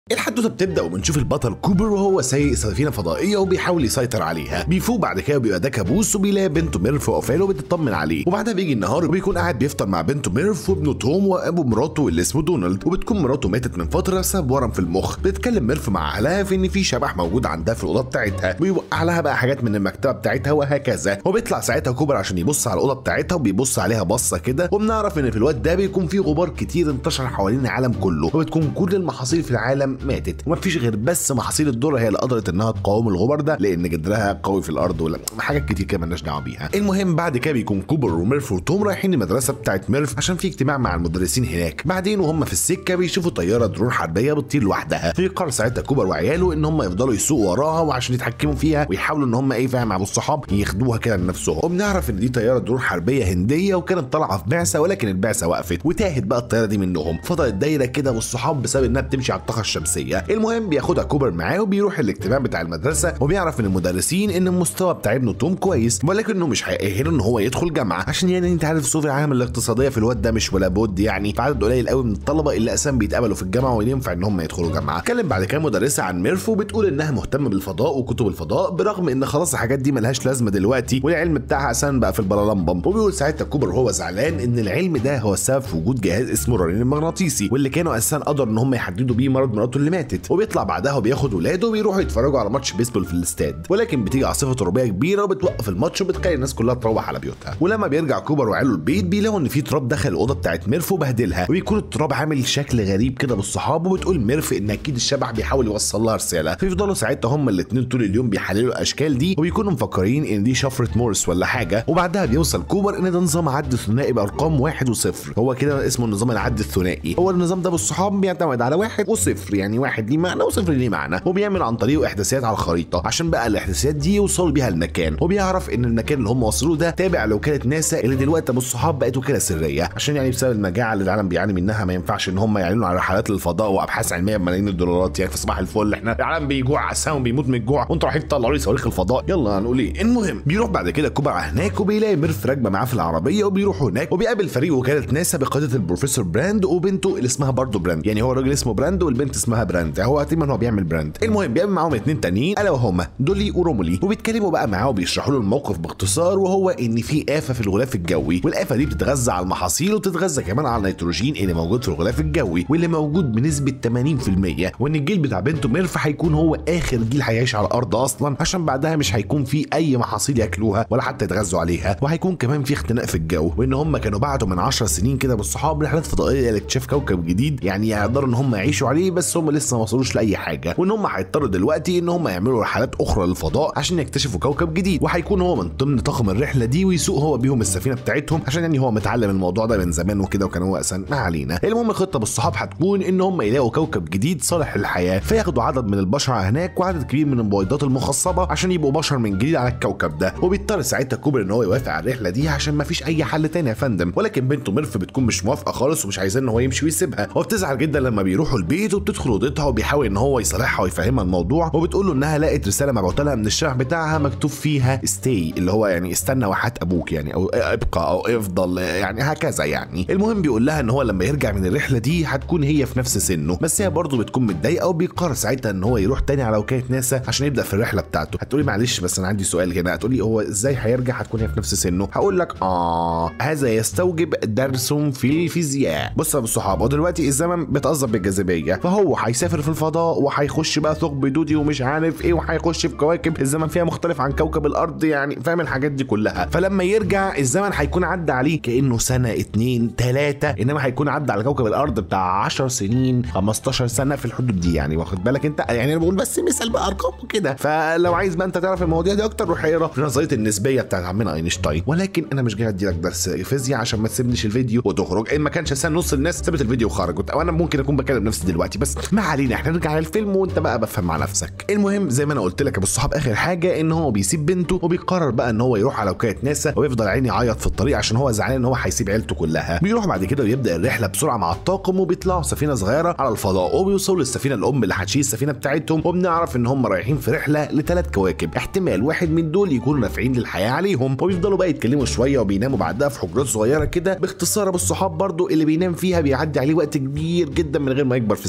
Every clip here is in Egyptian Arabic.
الحدوته بتبدا وبنشوف البطل كوبر وهو سايق سفينه فضائيه وبيحاول يسيطر عليها بيفوق بعد كده وبيبقى ده كابوس وبيلاقي بنته ميرف واقفه له وبتطمن عليه وبعدها بيجي النهار وبيكون قاعد بيفطر مع بنته ميرف وابنه توم وابو مراته اللي اسمه دونالد وبتكون مراته ماتت من فتره بسبب ورم في المخ بتتكلم ميرف مع اهلها في ان في شبح موجود عندها في الاوضه بتاعتها ويوقع لها بقى حاجات من المكتبه بتاعتها وهكذا وبيطلع ساعتها كوبر عشان يبص على الاوضه بتاعتها وبيبص عليها بصه كده وبنعرف ان في الوقت ده بيكون في غبار كتير انتشر حوالين العالم كله وبتكون كل المحاصيل في العالم ماتت ومفيش غير بس محاصيل الذره هي اللي قدرت انها تقاوم الغبار ده لان جدرها قوي في الارض ولا حاجات كتير كده مالناش دعوه بيها المهم بعد كده بيكون كوبر وميرف وتوم رايحين المدرسه بتاعت ميرف عشان في اجتماع مع المدرسين هناك بعدين وهم في السكه بيشوفوا طياره درون حربيه بتطير لوحدها فيقرر ساعتها كوبر وعياله ان هم يفضلوا يسوقوا وراها وعشان يتحكموا فيها ويحاولوا ان هم ايه فاهم ابو الصحاب ياخدوها كده لنفسهم وبنعرف ان دي طياره درون حربيه هنديه وكانت طالعه في بعثه ولكن البعثه وقفت وتاهت بقى الطياره دي منهم فضلت دايره كده والصحاب بسبب انها بتمشي على الطاقه الشمسيه المهم بياخدها كوبر معاه وبيروح الاجتماع بتاع المدرسه وبيعرف من المدرسين ان المستوى بتاع ابنه توم كويس ولكنه مش هيأهله ان هو يدخل جامعه عشان يعني انت عارف ظروف العالم الاقتصاديه في الوقت ده مش ولا بد يعني في عدد قليل قوي من الطلبه اللي اساسا بيتقبلوا في الجامعه وينفع ان هم يدخلوا جامعه اتكلم بعد كده مدرسه عن ميرف وبتقول انها مهتمه بالفضاء وكتب الفضاء برغم ان خلاص الحاجات دي ملهاش لازمه دلوقتي والعلم بتاعها اساسا بقى في البلالمبم وبيقول ساعتها كوبر هو زعلان ان العلم ده هو السبب في وجود جهاز اسمه الرنين المغناطيسي واللي كانوا اساسا قدروا ان هم يحددوا بيه مرض مراته اللي ماتت وبيطلع بعدها وبياخد ولاده وبيروحوا يتفرجوا على ماتش بيسبول في الاستاد ولكن بتيجي عاصفه ترابيه كبيره وبتوقف الماتش وبتخلي الناس كلها تروح على بيوتها ولما بيرجع كوبر وعياله البيت بيلاقوا ان في تراب دخل الاوضه بتاعت ميرف وبهدلها وبيكون التراب عامل شكل غريب كده بالصحاب وبتقول ميرف ان اكيد الشبح بيحاول يوصل لها رساله فيفضلوا ساعتها هما الاثنين طول اليوم بيحللوا الاشكال دي وبيكونوا مفكرين ان دي شفره مورس ولا حاجه وبعدها بيوصل كوبر ان ده نظام عد ثنائي بارقام واحد وصفر هو كده اسمه النظام العد الثنائي هو النظام ده بالصحاب بيعتمد على واحد وصفر يعني واحد ليه معنى وصفر ليه معنى وبيعمل عن طريقه احداثيات على الخريطه عشان بقى الاحداثيات دي يوصلوا بيها المكان وبيعرف ان المكان اللي هم وصلوه ده تابع لوكاله ناسا اللي دلوقتي ابو الصحاب بقت وكاله سريه عشان يعني بسبب المجاعه اللي العالم بيعاني منها ما ينفعش ان هم يعلنوا عن رحلات للفضاء وابحاث علميه بملايين الدولارات يعني في صباح الفل احنا العالم بيجوع اساسا بيموت من الجوع وانتوا رايحين تطلعوا لي صواريخ الفضاء يلا هنقول ايه المهم بيروح بعد كده كوبا هناك وبيلاقي ميرف راكبه معاه في العربيه وبيروحوا هناك وبيقابل فريق وكاله ناسا بقياده البروفيسور براند وبنته اللي اسمها برضه براند يعني هو الراجل اسمه براند والبنت اسمها براند هو تقريبا هو بيعمل براند المهم بيقابل معاهم اتنين تانيين الا وهما دولي ورومولي وبيتكلموا بقى معاه وبيشرحوا له الموقف باختصار وهو ان في آفة في الغلاف الجوي والآفة دي بتتغذى على المحاصيل وبتتغذى كمان على النيتروجين اللي موجود في الغلاف الجوي واللي موجود بنسبة 80% وان الجيل بتاع بنته ميرف هيكون هو اخر جيل هيعيش على الارض اصلا عشان بعدها مش هيكون في اي محاصيل ياكلوها ولا حتى يتغذوا عليها وهيكون كمان في اختناق في الجو وان هم كانوا بعتوا من 10 سنين كده بالصحاب رحلات فضائيه لاكتشاف كوكب جديد يعني يقدروا ان هم يعيشوا عليه بس هم لسه ما وصلوش لاي حاجه وان هم هيضطروا دلوقتي ان هم يعملوا رحلات اخرى للفضاء عشان يكتشفوا كوكب جديد وهيكون هو من ضمن طاقم الرحله دي ويسوق هو بيهم السفينه بتاعتهم عشان يعني هو متعلم الموضوع ده من زمان وكده وكان هو اساسا ما علينا المهم الخطه بالصحاب هتكون ان هم يلاقوا كوكب جديد صالح للحياه فياخدوا عدد من البشر هناك وعدد كبير من البويضات المخصبه عشان يبقوا بشر من جديد على الكوكب ده وبيضطر ساعتها كوبر ان هو يوافق على الرحله دي عشان ما فيش اي حل تاني يا فندم ولكن بنته ميرف بتكون مش موافقه خالص ومش عايزاه ان هو يمشي ويسيبها وبتزعل جدا لما بيروحوا البيت وبتدخل اوضتها وبيحاول ان هو يصالحها ويفهمها الموضوع وبتقول له انها لقت رساله مبعوثه لها من الشبح بتاعها مكتوب فيها ستي اللي هو يعني استنى وحات ابوك يعني او ابقى او افضل يعني هكذا يعني المهم بيقول لها ان هو لما يرجع من الرحله دي هتكون هي في نفس سنه بس هي برضه بتكون متضايقه وبيقرر ساعتها ان هو يروح تاني على وكاله ناسا عشان يبدا في الرحله بتاعته هتقولي معلش بس انا عندي سؤال هنا هتقولي هو ازاي هيرجع هتكون هي في نفس سنه هقول لك اه هذا يستوجب درس في الفيزياء بص يا ابو الصحاب هو دلوقتي الزمن بيتاثر بالجاذبيه فهو هيسافر في الفضاء وهيخش بقى ثقب دودي ومش عارف ايه وهيخش في كواكب الزمن فيها مختلف عن كوكب الارض يعني فاهم الحاجات دي كلها فلما يرجع الزمن هيكون عدى عليه كانه سنه اتنين تلاته انما هيكون عدى على كوكب الارض بتاع 10 سنين 15 سنه في الحدود دي يعني واخد بالك انت يعني انا بقول بس مثال بارقام وكده فلو عايز بقى انت تعرف المواضيع دي اكتر روح اقرا في نظريه النسبيه بتاعت عمنا اينشتاين ولكن انا مش جاي اديلك درس فيزياء عشان ما تسيبنيش الفيديو وتخرج ان ما كانش اساسا نص الناس سابت الفيديو وخرجت او انا ممكن اكون بكلم نفسي دلوقتي بس ما علينا احنا نرجع للفيلم وانت بقى بفهم مع نفسك المهم زي ما انا قلت لك يا ابو الصحاب اخر حاجه ان هو بيسيب بنته وبيقرر بقى ان هو يروح على وكاله ناسا ويفضل عيني يعيط في الطريق عشان هو زعلان ان هو هيسيب عيلته كلها بيروح بعد كده ويبدا الرحله بسرعه مع الطاقم وبيطلعوا سفينه صغيره على الفضاء وبيوصلوا للسفينه الام اللي هتشيل السفينه بتاعتهم وبنعرف ان هم رايحين في رحله لثلاث كواكب احتمال واحد من دول يكونوا نافعين للحياه عليهم وبيفضلوا بقى يتكلموا شويه وبيناموا بعدها في حجرات صغيره كده باختصار ابو الصحاب برضو اللي بينام فيها بيعدي عليه وقت كبير جدا من غير ما يكبر في السن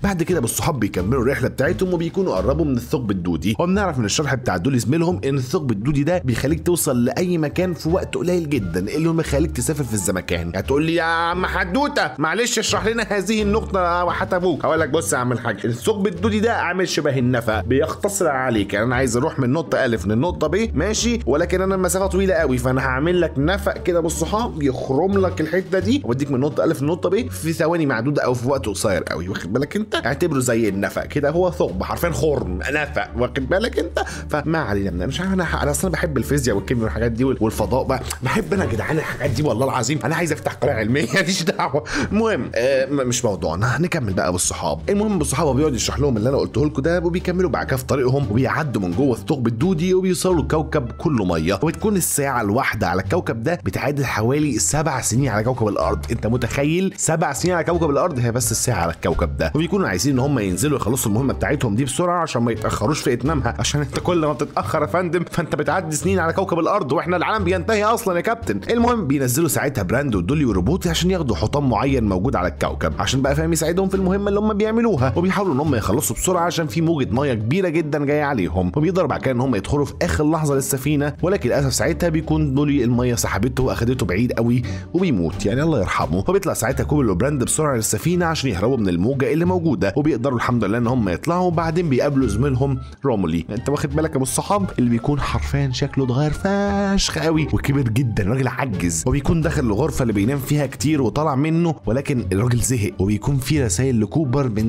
بعد كده بالصحاب بيكملوا الرحله بتاعتهم وبيكونوا قربوا من الثقب الدودي وبنعرف من الشرح بتاع دول زميلهم ان الثقب الدودي ده بيخليك توصل لاي مكان في وقت قليل جدا اللي هو بيخليك تسافر في الزمكان هتقول لي يا عم حدوته معلش اشرح لنا هذه النقطه وحتى ابوك هقول لك بص يا عم الحاج الثقب الدودي ده عامل شبه النفق بيختصر عليك يعني انا عايز اروح من نقطه الف للنقطه ب ماشي ولكن انا المسافه طويله قوي فانا هعمل لك نفق كده بالصحاب يخرم لك الحته دي واديك من نقطه الف لنقطه ب في ثواني معدوده او في وقت قصير قوي واخد بالك انت اعتبره زي النفق كده هو ثقب حرفيا خرم نفق واخد بالك انت فما علينا من مش عارف انا انا اصلا بحب الفيزياء والكيمياء والحاجات دي والفضاء بقى بحب انا يا جدعان الحاجات دي والله العظيم انا عايز افتح قناه علميه ماليش دعوه المهم آه مش موضوعنا هنكمل بقى بالصحاب المهم بالصحاب هو بيقعد يشرح لهم اللي انا قلته لكم ده وبيكملوا بعد كده في طريقهم وبيعدوا من جوه الثقب الدودي وبيوصلوا الكوكب كله ميه وبتكون الساعه الواحده على الكوكب ده بتعادل حوالي سبع سنين على كوكب الارض انت متخيل سبع سنين على كوكب الارض هي بس الساعه على الكوكب ده وبيكونوا عايزين ان هم ينزلوا يخلصوا المهمه بتاعتهم دي بسرعه عشان ما يتاخروش في اتمامها عشان انت كل ما بتتاخر يا فندم فانت بتعدي سنين على كوكب الارض واحنا العالم بينتهي اصلا يا كابتن المهم بينزلوا ساعتها براند ودولي وروبوتي عشان ياخدوا حطام معين موجود على الكوكب عشان بقى فاهم يساعدهم في المهمه اللي هم بيعملوها وبيحاولوا ان هم يخلصوا بسرعه عشان في موجه ميه كبيره جدا جايه عليهم وبيقدروا بعد كده ان هم يدخلوا في اخر لحظه للسفينه ولكن للاسف ساعتها بيكون دولي الميه سحبته واخدته بعيد قوي وبيموت يعني الله يرحمه وبيطلع ساعتها كوبل وبراند بسرعه للسفينه عشان يهربوا من الموجه اللي موجوده وبيقدروا الحمد لله ان هم يطلعوا وبعدين بيقابلوا زميلهم رومولي انت واخد بالك يا ابو الصحاب اللي بيكون حرفيا شكله اتغير فشخ قوي وكبر جدا راجل عجز وبيكون داخل الغرفه اللي بينام فيها كتير وطلع منه ولكن الراجل زهق وبيكون في رسائل لكوبر من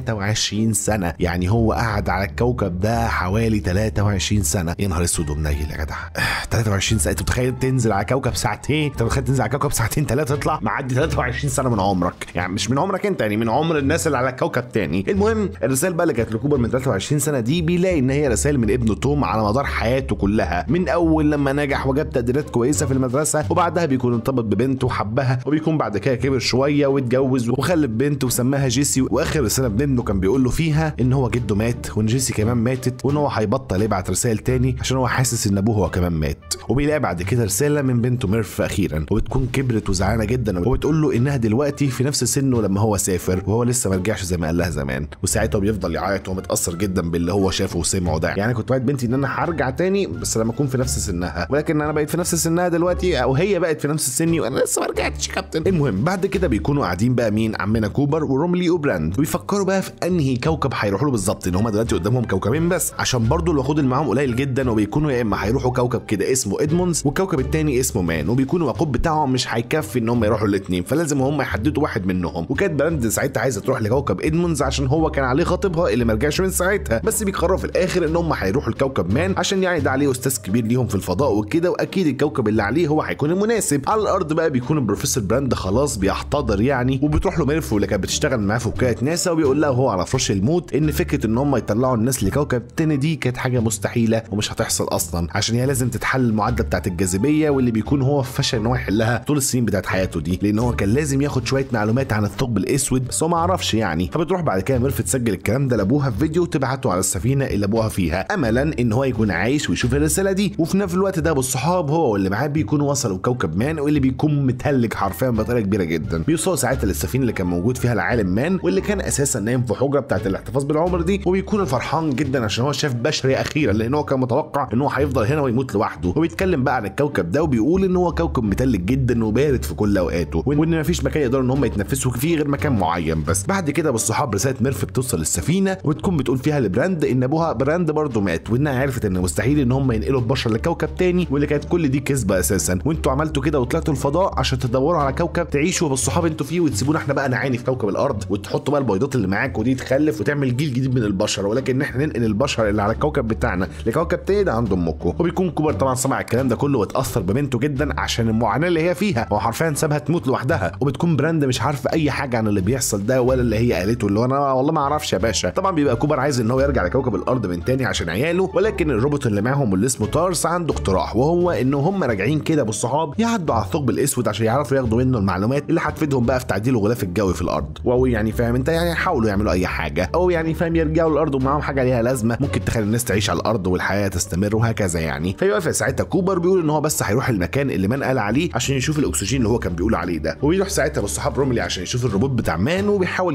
23 سنه يعني هو قعد على الكوكب ده حوالي 23 سنه يا نهار اسود ومنيل يا جدع 23 سنه انت متخيل تنزل على كوكب ساعتين انت متخيل تنزل على كوكب ساعتين ثلاثه تطلع معدي 23 سنه من عمرك يعني مش من عمرك انت يعني من عمر الناس اللي على الكوكب تاني المهم الرسائل بقى اللي كانت لكوبر من 23 سنه دي بيلاقي ان هي رسائل من ابنه توم على مدار حياته كلها من اول لما نجح وجاب تقديرات كويسه في المدرسه وبعدها بيكون ارتبط ببنته وحبها وبيكون بعد كده كبر شويه واتجوز وخلف بنت وسماها جيسي واخر رساله من ابنه كان بيقول له فيها ان هو جده مات وان جيسي كمان ماتت وان هو هيبطل يبعت رسائل تاني عشان هو حاسس ان ابوه هو كمان مات وبيلاقي بعد كده رساله من بنته ميرف اخيرا وبتكون كبرت وزعلانه جدا وبتقول له انها دلوقتي في نفس سنه لما هو سافر وهو لسه ما رجعش زي ما قال لها زمان وساعتها بيفضل يعيط وهو متاثر جدا باللي هو شافه وسمعه ده يعني كنت وعد بنتي ان انا هرجع تاني بس لما اكون في نفس سنها ولكن انا بقيت في نفس سنها دلوقتي او هي بقت في نفس سني وانا لسه ما رجعتش يا كابتن المهم بعد كده بيكونوا قاعدين بقى مين عمنا كوبر وروملي وبراند ويفكروا بقى في انهي كوكب هيروحوا له بالظبط ان هم دلوقتي قدامهم كوكبين بس عشان برضو الوقود اللي معاهم قليل جدا وبيكونوا يا اما هيروحوا كوكب كده اسمه ادموندز والكوكب التاني اسمه مان وبيكون الوقود بتاعهم مش هيكفي ان هم يروحوا الاثنين فلازم هم يحددوا واحد منهم وكانت براند ساعتها عايزه تروح لكوكب ادموندز عشان هو كان عليه خطيبها اللي ما رجعش من ساعتها بس بيقرروا في الاخر ان هم هيروحوا لكوكب مان عشان يعني ده عليه استاذ كبير ليهم في الفضاء وكده واكيد الكوكب اللي عليه هو هيكون المناسب على الارض بقى بيكون البروفيسور براند خلاص بيحتضر يعني وبتروح له ميرفو اللي كانت بتشتغل معاه في وكاله ناسا وبيقول لها وهو على فراش الموت ان فكره ان هم يطلعوا الناس لكوكب تاني دي كانت حاجه مستحيله ومش هتحصل اصلا عشان هي لازم تتحل المعادله بتاعت الجاذبيه واللي بيكون هو فشل ان هو يحلها طول السنين بتاعت حياته دي لان هو كان لازم ياخد شويه معلومات عن الثقب الاسود بس هو ما عرفش يعني فبتروح بعد كده ميرف تسجل الكلام ده لابوها في فيديو وتبعته على السفينه اللي ابوها فيها املا ان هو يكون عايش ويشوف الرساله دي وفي نفس الوقت ده بالصحاب هو واللي معاه بيكونوا وصلوا كوكب مان واللي بيكون متهلج حرفيا بطريقه كبيره جدا بيوصلوا ساعتها للسفينه اللي كان موجود فيها العالم مان واللي كان اساسا نايم في حجره بتاعت الاحتفاظ بالعمر دي وبيكون فرحان جدا عشان هو شاف بشري اخيرا لان هو كان متوقع ان هو هيفضل هنا ويموت لوحده وبيتكلم بقى عن الكوكب ده وبيقول ان هو كوكب متلج جدا وبارد في كل اوقاته وان مفيش مكان يقدروا ان هم يتنفسوا فيه غير مكان معين بس بعد كده بالصحاب رساله ميرف بتوصل للسفينه وتكون بتقول فيها لبراند ان ابوها براند برضه مات وانها عرفت ان مستحيل ان هم ينقلوا البشر لكوكب تاني واللي كانت كل دي كذبه اساسا وانتوا عملتوا كده وطلعتوا الفضاء عشان تدوروا على كوكب تعيشوا بالصحاب انتوا فيه وتسيبونا احنا بقى نعاني في كوكب الارض وتحطوا بقى البيضات اللي معاك ودي تخلف وتعمل جيل جديد من البشر ولكن احنا ننقل البشر اللي على الكوكب بتاعنا لكوكب تاني ده عند امكم وبيكون كوبر طبعا سمع الكلام ده كله واتاثر ببنته جدا عشان المعاناه اللي هي فيها هو حرفيا سابها تموت لوحدها وبتكون براند مش عارفه اي حاجه عن اللي بيحصل ده ولا اللي هي قالته اللي هو انا والله ما اعرفش يا باشا طبعا بيبقى كوبر عايز ان هو يرجع لكوكب الارض من تاني عشان عياله ولكن الروبوت اللي معاهم اللي اسمه تارس عنده اقتراح وهو ان هم راجعين كده بالصحاب يعدوا على الثقب الاسود عشان يعرفوا ياخدوا منه المعلومات اللي هتفيدهم بقى في تعديل الغلاف الجوي في الارض او يعني فاهم انت يعني يحاولوا يعملوا اي حاجه او يعني فاهم يرجعوا الارض ومعاهم حاجه ليها لازمه ممكن تخلي الناس تعيش على الارض والحياه تستمر وهكذا يعني فيوافق ساعتها كوبر بيقول ان هو بس هيروح المكان اللي مان قال عليه عشان يشوف الاكسجين اللي هو كان بيقول عليه ده وبيروح ساعتها بالصحاب روملي عشان يشوف الروبوت بتاع مان وبيحاول يعرف منه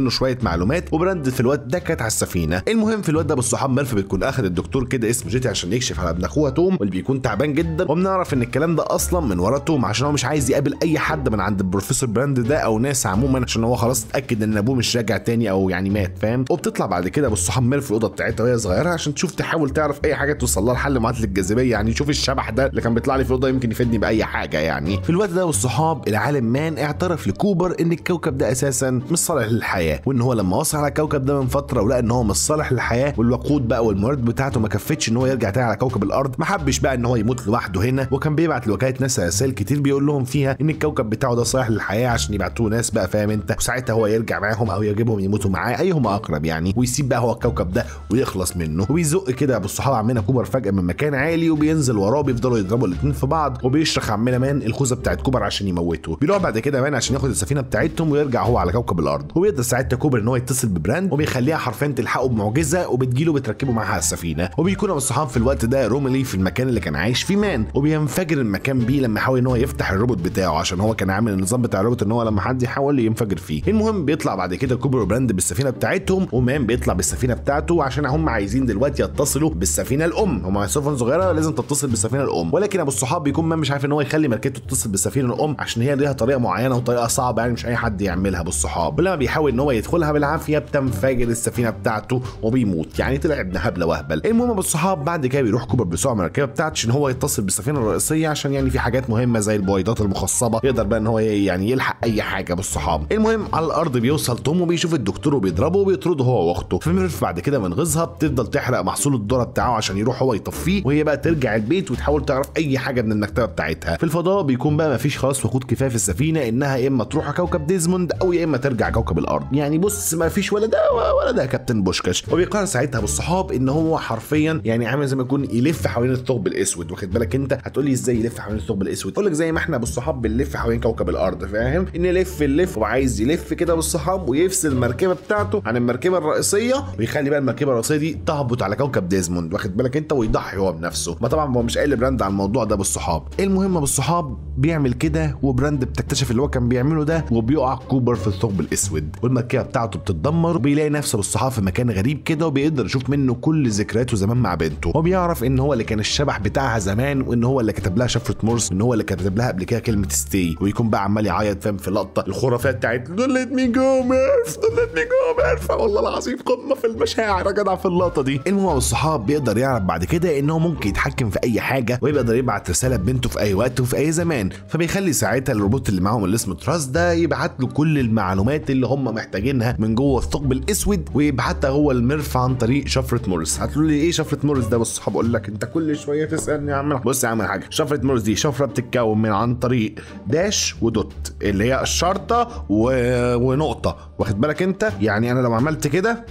منه شويه معلومات وبراند في الوقت ده كانت على السفينه المهم في الوقت ده بالصحاب ميرف بتكون اخد الدكتور كده اسمه جيتي عشان يكشف على ابن اخوها توم واللي بيكون تعبان جدا وبنعرف ان الكلام ده اصلا من ورا توم عشان هو مش عايز يقابل اي حد من عند البروفيسور براند ده او ناس عموما عشان هو خلاص اتاكد ان ابوه مش راجع تاني او يعني مات فاهم وبتطلع بعد كده بالصحاب ميرف في الاوضه بتاعتها وهي صغيره عشان تشوف تحاول تعرف اي حاجه توصل لها لحل معادله الجاذبيه يعني شوف الشبح ده اللي كان بيطلع لي في الاوضه يمكن يفيدني باي حاجه يعني في الوقت ده والصحاب العالم مان اعترف لكوبر ان الكوكب ده اساسا مش صالح للحياه وان هو لما وصل على الكوكب ده من فتره ولقى ان هو مش صالح للحياه والوقود بقى والموارد بتاعته ما كفتش ان هو يرجع تاني على كوكب الارض ما حبش بقى ان هو يموت لوحده هنا وكان بيبعت لوكاله ناسا رسائل كتير بيقول لهم فيها ان الكوكب بتاعه ده صالح للحياه عشان يبعتوا ناس بقى فاهم انت وساعتها هو يرجع معاهم او يجيبهم يموتوا معاه ايهما اقرب يعني ويسيب بقى هو الكوكب ده ويخلص منه وبيزق كده ابو الصحابه عمنا كوبر فجاه من مكان عالي وبينزل وراه بيفضلوا يضربوا الاثنين في بعض وبيشرخ عمنا مان الخوذه بتاعت كوبر عشان يموته بيروح بعد كده مان عشان ياخد السفينه بتاعتهم ويرجع هو على كوكب الارض وبيقدر ساعتها كوبر ان هو يتصل ببراند وبيخليها حرفيا تلحقه بمعجزه وبتجيله بتركبه معاها على السفينه وبيكون ابو الصحاب في الوقت ده روملي في المكان اللي كان عايش فيه مان وبينفجر المكان بيه لما يحاول ان هو يفتح الروبوت بتاعه عشان هو كان عامل النظام بتاع الروبوت ان هو لما حد يحاول ينفجر فيه المهم بيطلع بعد كده كوبر وبراند بالسفينه بتاعتهم ومان بيطلع بالسفينه بتاعته عشان هم عايزين دلوقتي يتصلوا بالسفينه الام هم سفن صغيره لازم تتصل بالسفينه الام ولكن ابو الصحاب بيكون مان مش عارف ان هو يخلي مركبته تتصل بالسفينه الام عشان هي ليها طريقه معينه وطريقه صعبه يعني مش اي حد يعملها بالصحاب ولما بيحاول ان هو يدخلها بالعافيه بتنفجر السفينه بتاعته وبيموت يعني طلع ابن هبله وهبل المهم ابو الصحاب بعد كده بيروح كوبر بسرعه من المركبه بتاعته عشان هو يتصل بالسفينه الرئيسيه عشان يعني في حاجات مهمه زي البويضات المخصبه يقدر بقى ان هو يعني يلحق اي حاجه بالصحاب المهم على الارض بيوصل توم وبيشوف الدكتور وبيضربه وبيطرده هو واخته فميرف بعد كده منغذها بتفضل تحرق محصول الذره بتاعه عشان يروح هو يطفيه وهي بقى ترجع البيت وتحاول تعرف اي حاجه من المكتبه بتاعتها في الفضاء بيكون بقى مفيش خلاص وقود كفايه في السفينه انها يا اما تروح كوكب ديزموند او يا اما ترجع كوكب الارض يعني بص مفيش ولا ده ولا ده يا كابتن بوشكاش وبيقرر ساعتها بالصحاب ان هو حرفيا يعني عامل زي ما يكون يلف حوالين الثقب الاسود واخد بالك انت هتقول لي ازاي يلف حوالين الثقب الاسود اقول لك زي ما احنا بالصحاب بنلف حوالين كوكب الارض فاهم ان يلف اللف وعايز يلف كده بالصحاب ويفصل المركبه بتاعته عن المركبه الرئيسيه ويخلي بقى المركبه الرئيسيه دي تهبط على كوكب ديزموند واخد بالك انت ويضحي هو بنفسه ما طبعا هو مش قايل براند على الموضوع ده بالصحاب المهم بالصحاب بيعمل كده وبراند بتكتشف اللي هو كان بيعمله ده وبيقع كوبر في الثقب الاسود والمركبه بتاعته بتتدمر وبيلاقي نفسه بالصحاب في مكان غريب كده وبيقدر يشوف منه كل ذكرياته زمان مع بنته وبيعرف ان هو اللي كان الشبح بتاعها زمان وان هو اللي كتب لها شفره مورس وان هو اللي كتب لها قبل كده كلمه ستي ويكون بقى عمال يعيط فاهم في اللقطه الخرافيه بتاعت دول ليت مي جو ميرف دول ليت مي جو ميرف والله العظيم قمه في المشاعر يا جدع في اللقطه دي المهم الصحاب بيقدر يعرف بعد كده ان هو ممكن يتحكم في اي حاجه ويقدر يبعت رساله لبنته في اي وقت وفي اي زمان فبيخلي ساعتها الروبوت اللي معاهم اللي اسمه تراس ده يبعت له كل المعلومات اللي هم محتاجينها من جوه الثقب الاسود ويبعتها هو الميرف عن طريق شفره مورس هتقول لي ايه شفره مورس ده بص اقول لك انت كل شويه تسالني يا عم بص يا عم حاجه شفره مورس دي شفره بتتكون من عن طريق داش ودوت اللي هي الشرطه و... ونقطه واخد بالك انت يعني انا لو عملت كده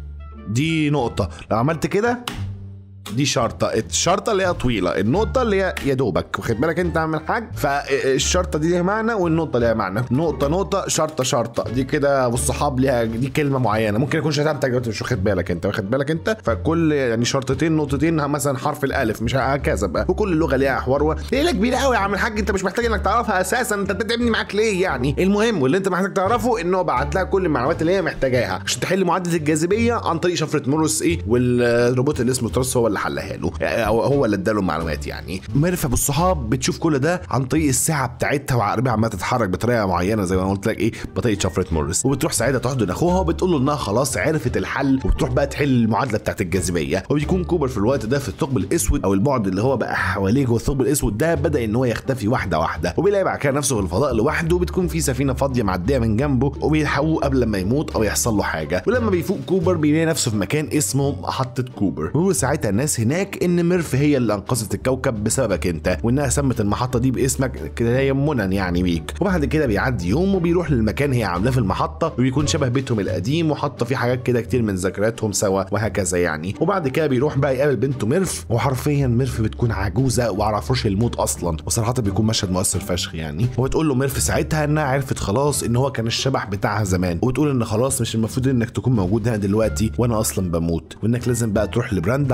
دي نقطه لو عملت كده دي شرطة الشرطة اللي هي طويلة النقطة اللي هي يا دوبك واخد بالك انت عامل حاج فالشرطة دي ليها معنى والنقطة ليها معنى نقطة نقطة شرطة شرطة دي كده والصحاب ليها دي كلمة معينة ممكن يكون شتمتك انت مش واخد بالك انت واخد بالك انت فكل يعني شرطتين نقطتين مثلا حرف الالف مش هكذا بقى وكل لغة ليها حوار ليلة كبيرة قوي يا عم الحاج انت مش محتاج انك تعرفها اساسا انت بتتعبني معاك ليه يعني المهم واللي انت محتاج تعرفه ان هو بعت لها كل المعلومات اللي هي محتاجاها عشان تحل معادلة الجاذبية عن طريق شفرة مورس ايه والروبوت اللي اسمه ترس هو اللي حلها له او هو اللي اداله المعلومات يعني ميرفا بالصحاب بتشوف كل ده عن طريق الساعه بتاعتها وعقربها عماله تتحرك بطريقه معينه زي ما انا قلت لك ايه بطريقه شفره مورس وبتروح ساعتها تحضن اخوها وبتقول له انها خلاص عرفت الحل وبتروح بقى تحل المعادله بتاعت الجاذبيه وبيكون كوبر في الوقت ده في الثقب الاسود او البعد اللي هو بقى حواليه جوه الثقب الاسود ده بدا ان هو يختفي واحده واحده وبيلاقي بعد كده نفسه في الفضاء لوحده وبتكون في سفينه فاضيه معديه من جنبه وبيلحقوه قبل ما يموت او يحصل له حاجه ولما بيفوق كوبر بيلاقي نفسه في مكان اسمه محطه كوبر وساعتها الناس هناك ان ميرف هي اللي انقذت الكوكب بسببك انت وانها سمت المحطه دي باسمك كده يمنا يعني بيك وبعد كده بيعدي يوم وبيروح للمكان هي عاملاه في المحطه وبيكون شبه بيتهم القديم وحاطه فيه حاجات كده كتير من ذكرياتهم سوا وهكذا يعني وبعد كده بيروح بقى يقابل بنته ميرف وحرفيا ميرف بتكون عجوزه وعلى فراش الموت اصلا وصراحه بيكون مشهد مؤثر فشخ يعني وبتقول له ميرف ساعتها انها عرفت خلاص ان هو كان الشبح بتاعها زمان وبتقول ان خلاص مش المفروض انك تكون موجود هنا دلوقتي وانا اصلا بموت وانك لازم بقى تروح لبراند على كوكب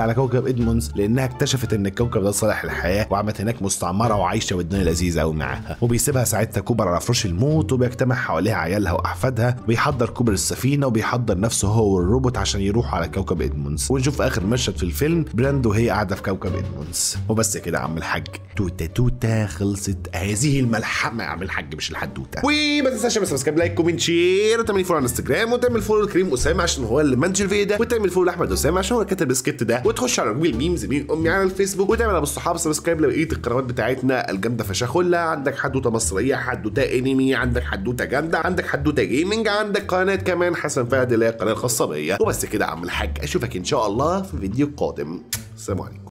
كوكب ادمونز لانها اكتشفت ان الكوكب ده صالح للحياه وعملت هناك مستعمره وعايشه والدنيا لذيذه قوي معاها وبيسيبها ساعتها كوبر على فراش الموت وبيجتمع حواليها عيالها واحفادها وبيحضر كوبر السفينه وبيحضر نفسه هو والروبوت عشان يروحوا على كوكب ادمونز ونشوف اخر مشهد في الفيلم براند وهي قاعده في كوكب ادمونز وبس كده يا عم الحاج توته توته خلصت هذه الملحمه يا عم الحاج مش الحدوته وما تنساش تعمل سبسكرايب لايك كومنت شير وتعمل فولو على انستجرام وتعمل فولو لكريم اسامه عشان هو اللي منتج الفيديو ده وتعمل فولو لاحمد اسامه عشان هو كاتب السكريبت ده وتخش على جوجل ميمز مين امي على الفيسبوك وتعمل ابو الصحاب سبسكرايب لبقيه القنوات بتاعتنا الجامده فشخله عندك حدوته مصريه حدوته انمي عندك حدوته جامده عندك حدوته جيمنج عندك قناه كمان حسن فهد اللي هي القناه الخاصه بيا وبس كده يا عم الحاج اشوفك ان شاء الله في فيديو قادم السلام عليكم